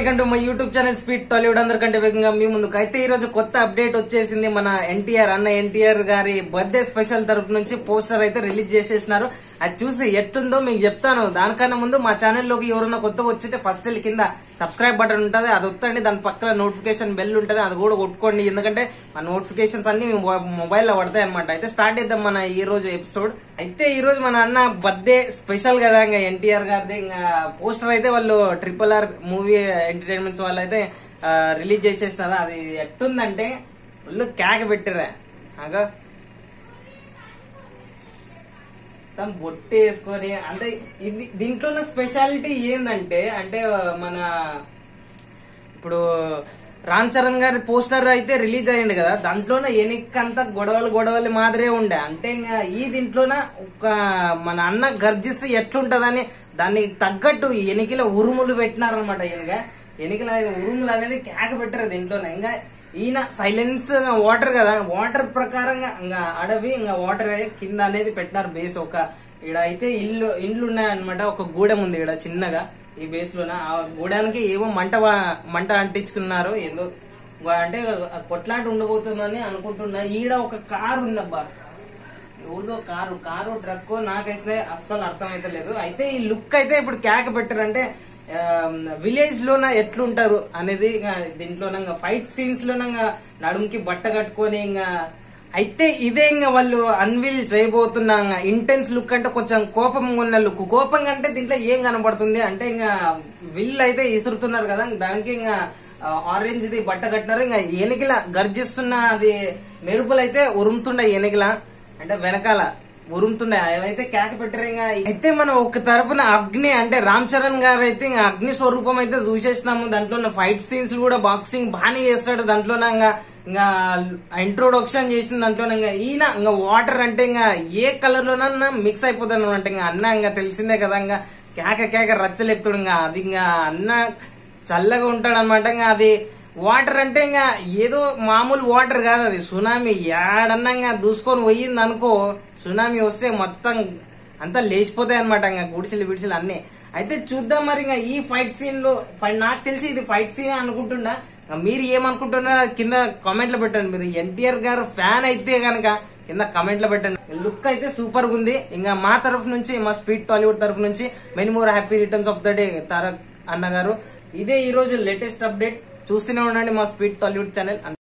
welcome to my YouTube channel speed Tollywood అందరికంటే వేగంగా మీ ముందుకు అయితే ఈ రోజు కొత్త అప్డేట్ వచ్చేసింది మన ఎన్టీఆర్ అన్న ఎన్టీఆర్ గారి బర్త్డే స్పెషల్ తరపు నుంచి పోస్టర్ అయితే రిలీజ్ చేసేసినారు అది చూసి ఎట్లుందో మీకు చెప్తాను దానికన్నా ముందు మా ఛానల్లోకి ఎవరైనా కొత్తగా వచ్చితే ఫస్ట్ వెళ్ళి కింద సబ్స్క్రైబ్ బటన్ ఉంటుంది అది వస్తండి దాని పక్కన నోటిఫికేషన్ బెల్ ఉంటుంది అది కూడా కొట్టుకోండి ఎందుకంటే ఆ నోటిఫికేషన్స్ అన్ని మీ మొబైల్ లో పడతాయి అనమాట అయితే స్టార్ట్ చేద్దాం మన ఈ రోజు ఎపిసోడ్ అయితే ఈ రోజు మన అన్న బర్త్డే స్పెషల్ కదా ఇంకా ఎన్టీఆర్ గారిది ఇంకా పోస్టర్ అయితే వాళ్ళు ట్రిపుల్ ఆర్ మూవీ ఎంటర్టైన్మెంట్స్ వాళ్ళు అయితే రిలీజ్ చేసేసినారు అది ఎట్టుందంటే వాళ్ళు కేక పెట్టిరా అగా మొత్తం బొట్టు వేసుకొని అంటే ఇది దీంట్లో ఉన్న స్పెషాలిటీ ఏందంటే అంటే మన ఇప్పుడు రామ్ చరణ్ గారి పోస్టర్ అయితే రిలీజ్ అయ్యింది కదా దాంట్లోనే ఎనిక్కంతా గొడవలు గొడవలు మాదిరే ఉండే అంటే ఇంకా ఈ దీంట్లోన ఒక మన అన్న గర్జిస్ ఎట్లుంటదని దానికి తగ్గట్టు ఎనికిల ఉరుములు పెట్టినారనమాట ఈయనగా ఎనికిల ఉరుములు అనేది కేక పెట్టారు దీంట్లోనే ఇంకా ఈయన సైలెన్స్ వాటర్ కదా వాటర్ ప్రకారంగా ఇంకా అడవి ఇంకా వాటర్ కింద అనేది పెట్టినారు బేస్ ఒక ఇక్కడ అయితే ఇల్లు ఇండ్లు ఉన్నాయన్నమాట ఒక గూడెం ఉంది ఇక్కడ చిన్నగా ఈ బేస్ లోన ఆ గూడానికి ఏవో మంట వా- మంట అంటించుకున్నారు ఏదో వా- అంటే కొట్లాట ఉండబోతుందని అనుకుంటున్నా ఈడ ఒక కారు ఉందబ్బా ఎవరిదో కారు కారు ట్రక్ నాకైతే అస్సలు అర్థమైతే లేదు అయితే ఈ లుక్ అయితే ఇప్పుడు కేక పెట్టారంటే విలేజ్ లోన ఎట్లుంటారు అనేది ఇంకా దీంట్లో ఫైట్ సీన్స్ లోన ఇంకా నడుముకి బట్ట కట్టుకొని ఇంకా అయితే ఇదే ఇంకా వాళ్ళు అన్విల్ చేయబోతున్న ఇంటెన్స్ లుక్ అంటే కొంచెం కోపం ఉన్న లుక్ కోపం అంటే దీంట్లో ఏం కనబడుతుంది అంటే ఇంకా విల్ అయితే ఇసురుతున్నారు కదా దానికి ఇంకా ఆరెంజ్ ది బట్ట కట్టినారు ఇంకా ఎనికిల గర్జిస్తున్న అది మెరుపులు అయితే ఉరుముతుండే ఎనికిల అంటే వెనకాల ఉరుముతుండే అవైతే కేక పెట్టారు ఇంకా అయితే మనం ఒక తరపున అగ్ని అంటే రామ్ చరణ్ గారు అయితే ఇంకా అగ్ని స్వరూపం అయితే చూసేసినాము దాంట్లో ఉన్న ఫైట్ సీన్స్ కూడా బాక్సింగ్ బాగానే చేస్తాడు దాంట్లో ఇంకా ఇంకా ఇంట్రొడక్షన్ చేసిన దాంట్లో ఇంకా ఈయన ఇంకా వాటర్ అంటే ఇంకా ఏ కలర్ లోనన్నా మిక్స్ అయిపోతాను అనమాట ఇంకా అన్న ఇంకా తెలిసిందే కదా ఇంకా కేక కేక రచ్చలేపుతాడు ఇంకా అది ఇంకా అన్న చల్లగా ఉంటాడు అనమాట ఇంకా అది వాటర్ అంటే ఇంకా ఏదో మామూలు వాటర్ కాదు అది సునామీ ఏడన్నా ఇంకా దూసుకొని పోయింది అనుకో సునామీ వస్తే మొత్తం అంతా లేచిపోతాయి అనమాట ఇంకా గుడిసెలు బిడిసెలు అన్ని అయితే చూద్దాం మరి ఇంకా ఈ ఫైట్ సీన్ లో ఫై- నాకు తెలిసి ఇది ఫైట్ సీన్ అనుకుంటున్నా ఇంకా మీరు ఏమనుకుంటున్నారో కింద కామెంట్ లో పెట్టండి మీరు ఎన్టీఆర్ గారు ఫ్యాన్ అయితే గనక కింద కమెంట్ లో పెట్టండి లుక్ అయితే సూపర్ గా ఉంది ఇంకా మా తరఫు నుంచి మా స్పీడ్ టాలీవుడ్ తరఫు నుంచి many more happy returns of the day Tarak అన్న గారు ఇదే ఈ రోజు లేటెస్ట్ అప్డేట్ చూస్తూనే ఉండండి మా స్పీడ్ టాలీవుడ్ ఛానల్